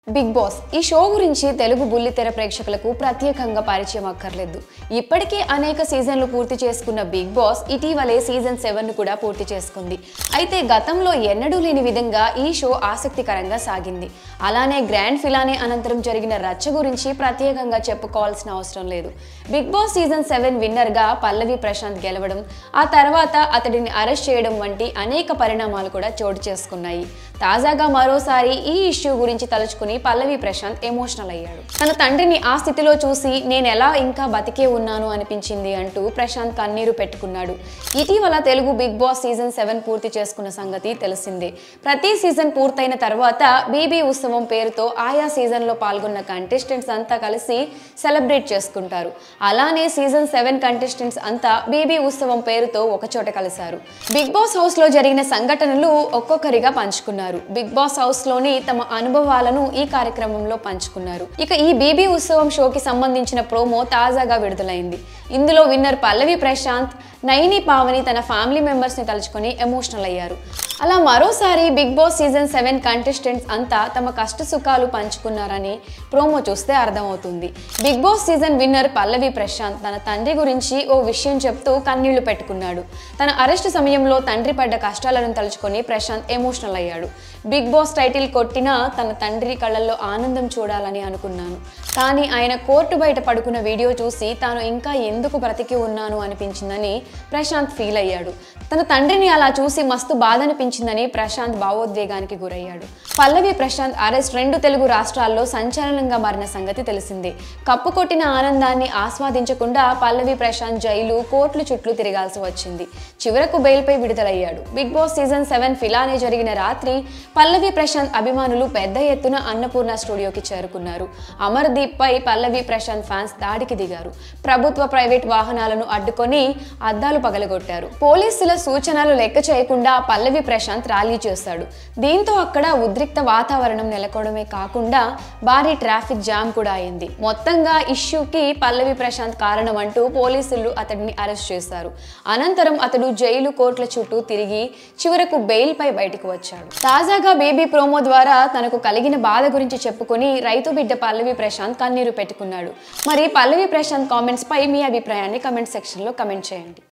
big boss ఈ show గురించి తెలుగు బుల్లితెర ప్రేక్షకులకు ప్రత్యేకంగా పరిచయం అక్కర్లేదు ఇప్పటికే అనేక సీజన్లు పూర్తి చేసుకున్న బిగ్ బాస్ ఇటీవలే సీజన్ సెవెన్ కూడా పూర్తి చేసుకుంది అయితే గతంలో ఎన్నడూ లేని విధంగా ఈ షో ఆసక్తికరంగా సాగింది అలానే గ్రాండ్ ఫిలానే అనంతరం జరిగిన రచ్చ గురించి ప్రత్యేకంగా చెప్పుకోవాల్సిన అవసరం లేదు బిగ్ బాస్ సీజన్ సెవెన్ విన్నర్గా పల్లవి ప్రశాంత్ గెలవడం ఆ తర్వాత అతడిని అరెస్ట్ చేయడం వంటి అనేక పరిణామాలు కూడా చోటు చేసుకున్నాయి తాజాగా మరోసారి ఈ ఇష్యూ గురించి తలుచుకుని పల్లవి ప్రశాంత్ ఎమోషనల్ అయ్యాడు తన తండ్రిని ఆ స్థితిలో చూసి నేను ఎలా ఇంకా బతికే ఉన్నాను అనిపించింది అంటూ ప్రశాంత్ కన్నీరు పెట్టుకున్నాడు ఇటీవల Telugu Bigg Boss season seven పూర్తి చేసుకున్న సంగతి తెలిసిందే ప్రతి సీజన్ పూర్తయిన తర్వాత బీబీ ఉత్సవం పేరుతో ఆయా సీజన్లో పాల్గొన్న కంటెస్టెంట్స్ అంతా కలిసి సెలబ్రేట్ చేసుకుంటారు అలానే సీజన్ సెవెన్ కంటెస్టెంట్స్ అంతా బీబీ ఉత్సవం పేరుతో ఒకచోట కలిశారు బిగ్ బాస్ హౌస్ లో జరిగిన సంఘటనలు ఒక్కొక్కరిగా పంచుకున్నారు బిగ్ బాస్ హౌస్ లోని తమ అనుభవాలను ఈ కార్యక్రమంలో పంచుకున్నారు ఇక ఈ బీబీ ఉత్సవం షోకి సంబంధించిన ప్రోమో తాజాగా విడుదలైంది ఇందులో విన్నర్ పల్లవి ప్రశాంత్ నైని పావని తన ఫ్యామిలీ మెంబర్స్ ని తలుచుకొని ఎమోషనల్ అయ్యారు అలా మరోసారి Bigg Boss season seven contestants అంతా తమ కష్ట సుఖాలు పంచుకున్నారని ప్రోమో చూస్తే అర్థమవుతుంది Bigg Boss season winner Pallavi Prashanth తన తండ్రి గురించి ఓ విషయం చెప్తూ కన్నీళ్లు పెట్టుకున్నాడు తన అరెస్ట్ సమయంలో తండ్రి పడ్డ కష్టాలను తలుచుకొని ప్రశాంత్ ఎమోషనల్ అయ్యాడు బిగ్ బాస్ టైటిల్ కొట్టినా తన తండ్రి కళ్ళల్లో ఆనందం చూడాలని అనుకున్నాను కానీ ఆయన కోర్టు బయట పడుకున్న వీడియో చూసి తాను ఇంకా ఎందుకు బ్రతికి ఉన్నాను అనిపించిందని ప్రశాంత్ ఫీల్ అయ్యాడు తన తండ్రిని అలా చూసి మస్తు బాధ అనిపించిందని ప్రశాంత్ భావోద్వేగానికి గురయ్యాడు పల్లవి ప్రశాంత్ అరెస్ట్ రెండు తెలుగు రాష్ట్రాల్లో సంచలనంగా మారిన సంగతి తెలిసిందే కప్పు కొట్టిన ఆనందాన్ని ఆస్వాదించకుండా పల్లవి ప్రశాంత్ జైలు కోర్టుల చుట్టూ తిరగాల్సి వచ్చింది చివరకు బెయిల్పై విడుదలయ్యాడు బిగ్ బాస్ సీజన్ సెవెన్ ఫిలానే జరిగిన రాత్రి పల్లవి ప్రశాంత్ అభిమానులు పెద్ద ఎత్తున అన్నపూర్ణ స్టూడియోకి చేరుకున్నారు అమర్దీప్ పై పల్లవి ప్రశాంత్ ఫ్యాన్స్ దాడికి దిగారు ప్రభుత్వ ప్రైవేట్ వాహనాలను అడ్డుకొని అద్దాలు పగలగొట్టారు పోలీసుల సూచనలు లెక్క చేయకుండా పల్లవి ప్రశాంత్ ర్యాలీ చేశాడు దీంతో అక్కడ ఉద్రిక్త వాతావరణం నెలకొవడమే కాకుండా భారీ ట్రాఫిక్ జామ్ కూడా అయింది మొత్తంగా ఇష్యూకి పల్లవి ప్రశాంత్ కారణం అంటూ పోలీసులు అతడిని అరెస్ట్ చేశారు అనంతరం అతడు జైలు కోర్టుల చుట్టూ తిరిగి చివరకు బెయిల్ పై బయటకు వచ్చాడు తాజాగా బేబీ ప్రోమో ద్వారా తనకు కలిగిన బాధ గురించి చెప్పుకొని రైతు బిడ్డ పల్లవి ప్రశాంత్ కన్నీరు పెట్టుకున్నాడు మరి పల్లవి ప్రశాంత్ కామెంట్స్ పై మీ అభిప్రాయాన్ని కమెంట్ సెక్షన్ లో కమెంట్ చేయండి